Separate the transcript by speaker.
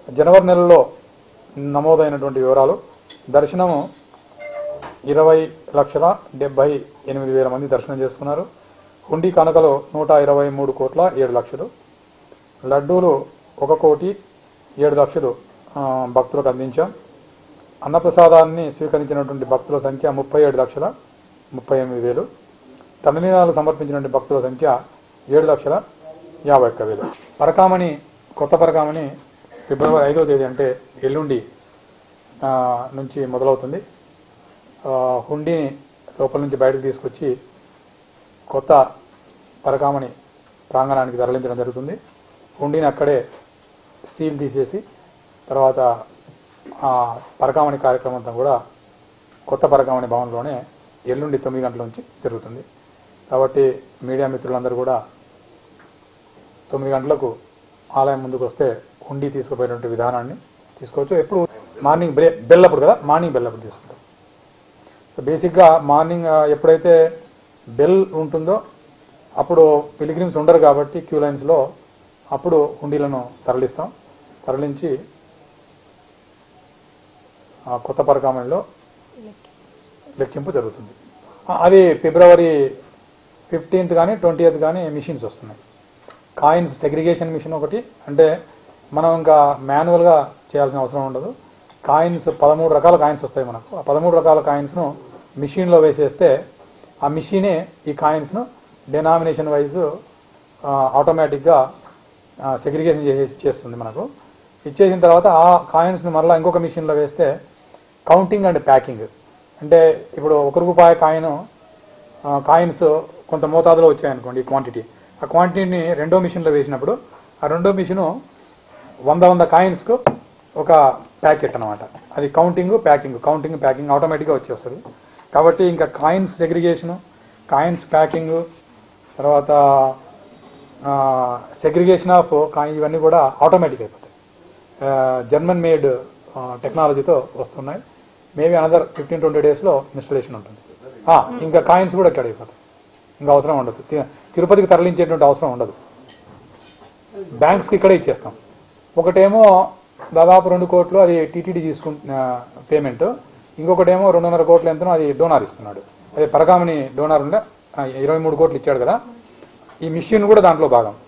Speaker 1: జనవరి నెలలో నమోదైనటువంటి వివరాలు దర్శనము ఇరవై లక్షల డెబ్బై ఎనిమిది వేల మంది దర్శనం చేసుకున్నారు హుండీ కనకలు నూట ఇరవై మూడు కోట్ల ఏడు లక్షలు లడ్డూలు ఒక కోటి ఏడు లక్షలు ఆ, భక్తులకు అందించాం అన్నప్రసాదాన్ని స్వీకరించినటువంటి భక్తుల సంఖ్య ముప్పై ఏడు లక్షల ముప్పై ఎనిమిది వేలు తమిళనాడు సమర్పించినటువంటి భక్తుల సంఖ్య ఏడు లక్షల యాభై ఒక్క వేలు పరకామణి కొత్త పరకామణి ఫిబ్రవరి ఐదో తేదీ అంటే ఎల్లుండి ఆ, నుంచి మొదలవుతుంది ఆ, హుండీని లోపల నుంచి బయటకు తీసుకొచ్చి కొత్త పరకామణి ప్రాంగణానికి తరలించడం జరుగుతుంది హుండీని అక్కడే సీల్ తీసేసి తర్వాత ఆ పరకామణి కార్యక్రమం అంతా కూడా కొత్త పరకామణి భవన్లోనే ఎల్లుండి తొమ్మిది గంటల నుంచి జరుగుతుంది కాబట్టి మీడియా మిత్రులందరూ కూడా తొమ్మిది గంటలకు ఆలయం ముందుకు వస్తే హుండీ తీసుకుపోయినటువంటి విధానాన్ని తీసుకోవచ్చు ఎప్పుడు మార్నింగ్ బె బెల్ అప్పుడు కదా మార్నింగ్ బెల్ అప్పుడు తీసుకుంటాం సో బేసిక్గా మార్నింగ్ ఆ, ఎప్పుడైతే బెల్ ఉంటుందో అప్పుడు పిలిగ్రిమ్స్ ఉండరు కాబట్టి క్యూ లైన్స్లో అప్పుడు హుండీలను తరలిస్తాం తరలించి ఆ కొత్త పరకామణిలో లెక్కింపు జరుగుతుంది ఆ, అది ఫిబ్రవరి ఫిఫ్టీన్త్ కానీ ట్వంటీయత్ కానీ మిషన్స్ వస్తున్నాయి కాయిన్స్ సెగ్రిగేషన్ మిషన్ ఒకటి అంటే మనం ఇంకా మాన్యువల్గా చేయాల్సిన అవసరం ఉండదు కాయిన్స్ పదమూడు రకాల కాయిన్స్ వస్తాయి మనకు ఆ పదమూడు రకాల కాయిన్స్ను మిషన్లో వేసేస్తే ఆ మిషనే ఈ కాయిన్స్ను డెనామినేషన్ వైజ్ ఆటోమేటిక్గా సెగ్రిగేషన్ చేసేసి చేస్తుంది మనకు ఇచ్చేసిన తర్వాత ఆ కాయిన్స్ని మరలా ఇంకొక మిషన్లో వేస్తే కౌంటింగ్ అండ్ ప్యాకింగ్ అంటే ఇప్పుడు ఒక రూపాయి కాయిన్ కాయిన్స్ కొంత మోతాదులో వచ్చాయనుకోండి ఈ క్వాంటిటీ ఆ క్వాంటిటీని రెండో మిషన్లో వేసినప్పుడు ఆ రెండో మిషను వంద వంద కాయిన్స్కు ఒక ప్యాకెట్ అన్నమాట అది కౌంటింగ్ ప్యాకింగ్ కౌంటింగ్ ప్యాకింగ్ ఆటోమేటిక్గా వచ్చేస్తుంది కాబట్టి ఇంకా కాయిన్స్ సెగ్రిగేషను కాయిన్స్ ప్యాకింగ్ తర్వాత సెగ్రిగేషన్ ఆఫ్ కాయిన్ ఇవన్నీ కూడా ఆటోమేటిక్ అయిపోతాయి జర్మన్ మేడ్ టెక్నాలజీతో వస్తున్నాయి మేబీ అనదర్ ఫిఫ్టీన్ ట్వంటీ డేస్లో ఇన్స్టలేషన్ ఉంటుంది ఆ, ఇంకా కాయిన్స్ కూడా ఇక్కడ అయిపోతాయి ఇంకా అవసరం ఉండదు తి- తిరుపతికి తరలించేటువంటి అవసరం ఉండదు బ్యాంక్స్కి ఇక్కడే ఇచ్చేస్తాం ఒకటేమో దాదాపు రెండు కోట్లు అది టీటీడీ తీసుకుంటున్న పేమెంట్ ఇంకొకటేమో రెండున్నర కోట్లు ఎంతనో అది డోనార్ ఇస్తున్నాడు అదే పరగామిని డోనార్ ఉండే ఆ, ఇరవై మూడు కోట్లు ఇచ్చాడు కదా ఈ మిషన్ కూడా దాంట్లో భాగం